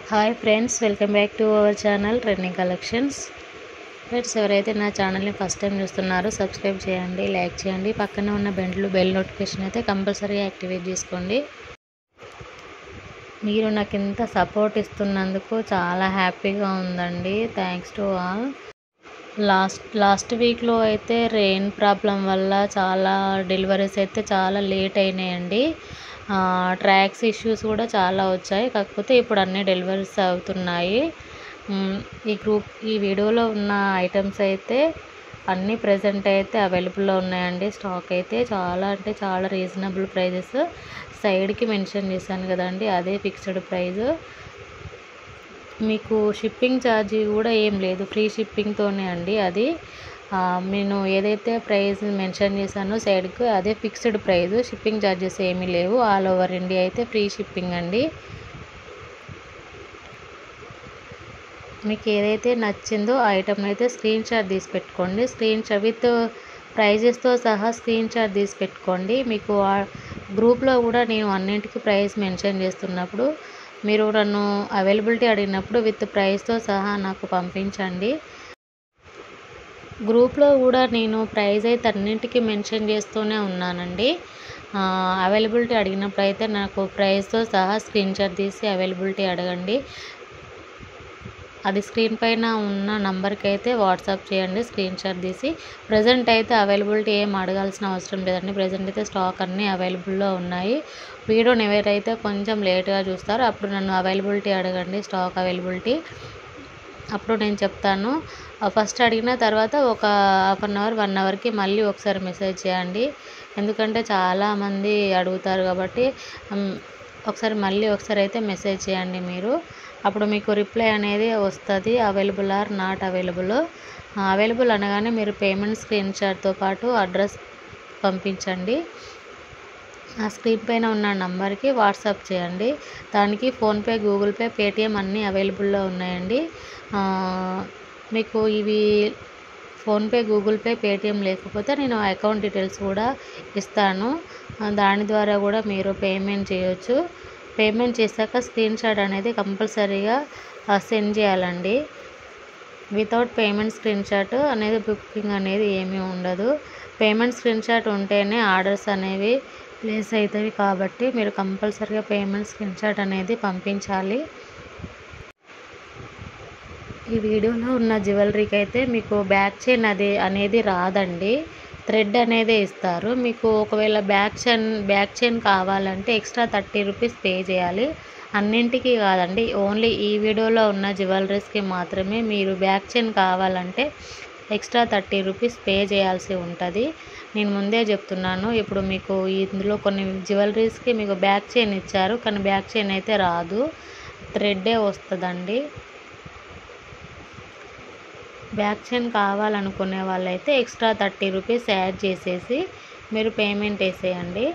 hi friends welcome back to our channel trending collections friends ఎవరైతే నా ఛానల్ని first time చూస్తున్నారో సబ్స్క్రైబ్ చేయండి లైక్ చేయండి పక్కనే ఉన్న బెండ్లు బెల్ నోటిఫికేషన్ అయితే కంపల్సరీగా యాక్టివేట్ చేసుకోండి మీరు నాకు ఇంత సపోర్ట్ ఇస్తున్నందుకు చాలా హ్యాపీగా ఉందండి thanks to all last last వీక్లో అయితే రెయిన్ ప్రాబ్లం వల్ల చాలా డెలివరీస్ అయితే చాలా లేట్ అయినాయండి ట్రాక్స్ ఇష్యూస్ కూడా చాలా వచ్చాయి కాకపోతే ఇప్పుడు అన్ని డెలివరీస్ అవుతున్నాయి మ్, ఈ గ్రూప్ ఈ వీడియోలో ఉన్న ఐటమ్స్ అయితే అన్నీ ప్రజెంట్ అయితే అవైలబుల్లో ఉన్నాయండి స్టాక్ అయితే చాలా అంటే చాలా రీజనబుల్ ప్రైజెస్ సైడ్కి మెన్షన్ చేశాను కదండి అదే ఫిక్స్డ్ ప్రైస్ మీకు షిప్పింగ్ ఛార్జీ కూడా ఏం లేదు ఫ్రీ షిప్పింగ్తోనే అండి అది ఆ, నేను ఏదైతే ప్రైస్ మెన్షన్ చేశానో సైడ్కి అదే ఫిక్స్డ్ ప్రైస్ షిప్పింగ్ ఛార్జెస్ ఏమీ లేవు ఆల్ ఓవర్ ఇండియా అయితే ఫ్రీ షిప్పింగ్ అండి మీకు ఏదైతే నచ్చిందో ఆ ఐటమ్ అయితే స్క్రీన్ షాట్ తీసి పెట్టుకోండి స్క్రీన్ షాట్ విత్ ప్రైజెస్తో సహా స్క్రీన్ షాట్ తీసి పెట్టుకోండి మీకు ఆ గ్రూప్లో కూడా నేను అన్నింటికి ప్రైస్ మెన్షన్ చేస్తున్నప్పుడు మీరు నన్ను అవైలబిలిటీ అడిగినప్పుడు విత్ ప్రైస్తో సహా నాకు పంపించండి గ్రూప్లో కూడా నేను ప్రైస్ అయితే అన్నింటికి మెన్షన్ చేస్తూనే ఉన్నానండి అవైలబిలిటీ అడిగినప్పుడు అయితే నాకు ప్రైస్తో సహా స్క్రీన్ షాట్ తీసి అవైలబిలిటీ అడగండి అది స్క్రీన్ పైన ఉన్న నంబర్కి అయితే వాట్సాప్ చేయండి స్క్రీన్ షాట్ తీసి ప్రజెంట్ అయితే అవైలబిలిటీ ఏం అడగాల్సిన అవసరం లేదండి ప్రజెంట్ అయితే స్టాక్ అన్నీ అవైలబుల్లో ఉన్నాయి వీడియోని ఎవరైతే కొంచెం లేట్గా చూస్తారో అప్పుడు నన్ను అవైలబిలిటీ అడగండి స్టాక్ అవైలబిలిటీ అప్పుడు నేను చెప్తాను ఫస్ట్ అడిగిన తర్వాత ఒక హాఫ్ అన్ అవర్ వన్ అవర్కి మళ్ళీ ఒకసారి మెసేజ్ చేయండి ఎందుకంటే చాలామంది అడుగుతారు కాబట్టి మ్, ఒకసారి మళ్ళీ ఒకసారి అయితే మెసేజ్ చేయండి మీరు అప్పుడు మీకు రిప్లై అనేది వస్తుంది available or not available available అనగానే మీరు పేమెంట్ స్క్రీన్ షాట్తో పాటు అడ్రస్ పంపించండి ఆ స్క్రీన్ పైన ఉన్న నంబర్కి వాట్సాప్ చేయండి దానికి ఫోన్పే గూగుల్ పే పేటిఎం అన్నీ అవైలబుల్లో ఉన్నాయండి ఆ, మీకు ఇవి ఫోన్పే గూగుల్ పే పేటిఎం లేకపోతే నేను అకౌంట్ డీటెయిల్స్ కూడా ఇస్తాను ఆ, దాని ద్వారా కూడా మీరు పేమెంట్ చేయొచ్చు పేమెంట్ చేశాక స్క్రీన్ షాట్ అనేది కంపల్సరీగా సెండ్ చేయాలండి వితౌట్ పేమెంట్ స్క్రీన్ షాట్ అనేది బుకింగ్ అనేది ఏమీ ఉండదు పేమెంట్ స్క్రీన్ షాట్ ఉంటేనే ఆర్డర్స్ అనేవి ప్లేస్ అవుతాయి కాబట్టి మీరు కంపల్సరీగా పేమెంట్ స్క్రీన్ షాట్ అనేది పంపించాలి ఈ వీడియోలో ఉన్న జ్యువెలరీకి అయితే మీకు బ్యాక్ చైన్ అది అనేది రాదండి థ్రెడ్ అనేది ఇస్తారు మీకు ఒకవేళ బ్యాక్ చైన్ బ్యాక్ చైన్ కావాలంటే ఎక్స్ట్రా థర్టీ రూపీస్ పే చేయాలి అన్నింటికి కాదండి ఓన్లీ ఈ వీడియోలో ఉన్న జ్యువెలరీస్కి మాత్రమే మీరు బ్యాక్ చైన్ కావాలంటే ఎక్స్ట్రా థర్టీ రూపీస్ పే చేయాల్సి ఉంటుంది నేను ముందే చెప్తున్నాను ఇప్పుడు మీకు ఇందులో కొన్ని జ్యువెలరీస్కి మీకు బ్యాక్ చైన్ ఇచ్చారు కానీ బ్యాక్ చైన్ అయితే రాదు థ్రెడ్డే వస్తుందండి బ్యాక్ చైన్ కావాలనుకునే వాళ్ళైతే ఎక్స్ట్రా థర్టీ రూపీస్ యాడ్ చేసేసి మీరు పేమెంట్ వేసేయండి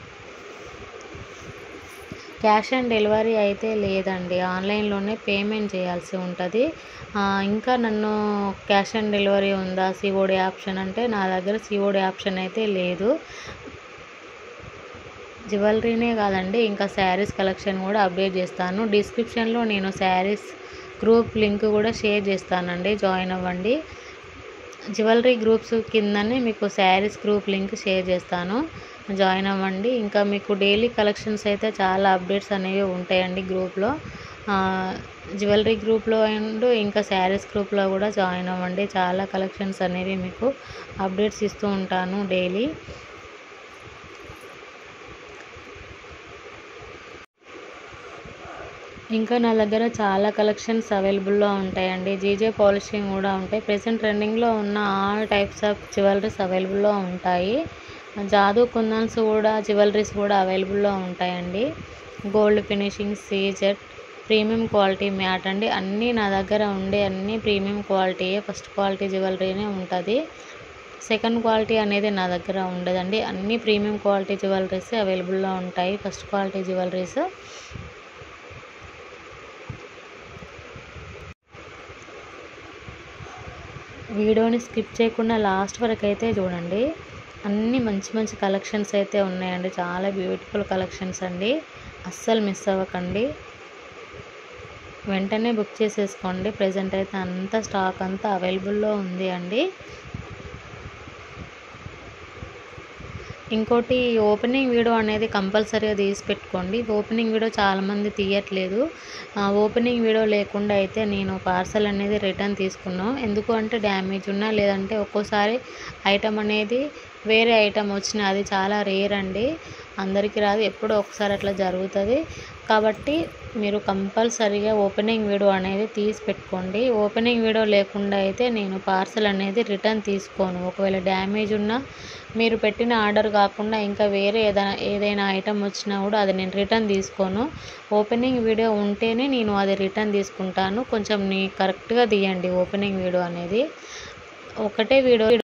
క్యాష్ ఆన్ డెలివరీ అయితే లేదండి ఆన్లైన్లోనే పేమెంట్ చేయాల్సి ఉంటుంది ఆ, ఇంకా నన్ను క్యాష్ ఆన్ డెలివరీ ఉందా సిఓడి ఆప్షన్ అంటే నా దగ్గర సిఓడి ఆప్షన్ అయితే లేదు జ్యువెలరీనే కాదండి ఇంకా శారీస్ కలెక్షన్ కూడా అప్డేట్ చేస్తాను డిస్క్రిప్షన్లో నేను శారీస్ గ్రూప్ లింక్ కూడా షేర్ చేస్తానండి జాయిన్ అవ్వండి జ్యువెలరీ గ్రూప్స్ కిందనే మీకు శారీస్ గ్రూప్ లింక్ షేర్ చేస్తాను జాయిన్ అవ్వండి ఇంకా మీకు డైలీ కలెక్షన్స్ అయితే చాలా అప్డేట్స్ అనేవి ఉంటాయండి గ్రూప్లో జ్యువెలరీ గ్రూప్లో అండ్ ఇంకా శారీస్ గ్రూప్లో కూడా జాయిన్ అవ్వండి చాలా కలెక్షన్స్ అనేవి మీకు అప్డేట్స్ ఇస్తూ ఉంటాను డైలీ ఇంకా నా దగ్గర చాలా కలెక్షన్స్ అవైలబుల్లో ఉంటాయండి జీజే పాలిషింగ్ కూడా ఉంటాయి ప్రెసెంట్ ట్రెండింగ్లో ఉన్న ఆల్ టైప్స్ ఆఫ్ జ్యువెలరీస్ అవైలబుల్లో ఉంటాయి జాదూ కుందన్స్ కూడా జ్యువెలరీస్ కూడా అవైలబుల్లో ఉంటాయండి గోల్డ్ ఫినిషింగ్ సీజెట్ ప్రీమియం క్వాలిటీ మ్యాట్ అండి అన్నీ నా దగ్గర ఉండే అన్నీ ప్రీమియం క్వాలిటీయే ఫస్ట్ క్వాలిటీ జ్యువెలరీనే ఉంటుంది సెకండ్ క్వాలిటీ అనేది నా దగ్గర ఉండదండి అన్నీ ప్రీమియం క్వాలిటీ జ్యువెలరీస్ అవైలబుల్లో ఉంటాయి ఫస్ట్ క్వాలిటీ జ్యువెలరీస్ వీడియోని స్కిప్ చేయకుండా లాస్ట్ వరకు అయితే చూడండి అన్ని మంచి మంచి కలెక్షన్స్ అయితే ఉన్నాయండి చాలా బ్యూటిఫుల్ కలెక్షన్స్ అండి అస్సలు మిస్ అవ్వకండి వెంటనే బుక్ చేసేసుకోండి ప్రజెంట్ అయితే అంత స్టాక్ అంతా అవైలబుల్లో ఉంది అండి ఇంకోటి ఓపెనింగ్ వీడియో అనేది కంపల్సరీగా తీసి పెట్టుకోండి ఓపెనింగ్ వీడియో చాలామంది తీయట్లేదు ఓపెనింగ్ వీడియో లేకుండా అయితే నేను పార్సల్ అనేది రిటర్న్ తీసుకున్నాం ఎందుకు అంటే డ్యామేజ్ ఉన్నా లేదంటే ఒక్కోసారి ఐటమ్ అనేది వేరే ఐటమ్ వచ్చిన అది చాలా రేర్ అండి అందరికీ రాదు ఎప్పుడో ఒకసారి అట్లా జరుగుతుంది కాబట్టి మీరు కంపల్సరీగా ఓపెనింగ్ వీడియో అనేది తీసి పెట్టుకోండి ఓపెనింగ్ వీడియో లేకుండా అయితే నేను పార్సల్ అనేది రిటర్న్ తీసుకోను ఒకవేళ డ్యామేజ్ ఉన్నా మీరు పెట్టిన ఆర్డర్ కాకుండా ఇంకా వేరే ఏదైనా ఏదైనా ఐటమ్ వచ్చినా కూడా అది నేను రిటర్న్ తీసుకోను ఓపెనింగ్ వీడియో ఉంటేనే నేను అది రిటర్న్ తీసుకుంటాను కొంచెం నీ కరెక్ట్గా తీయండి ఓపెనింగ్ వీడియో అనేది ఒకటే వీడియో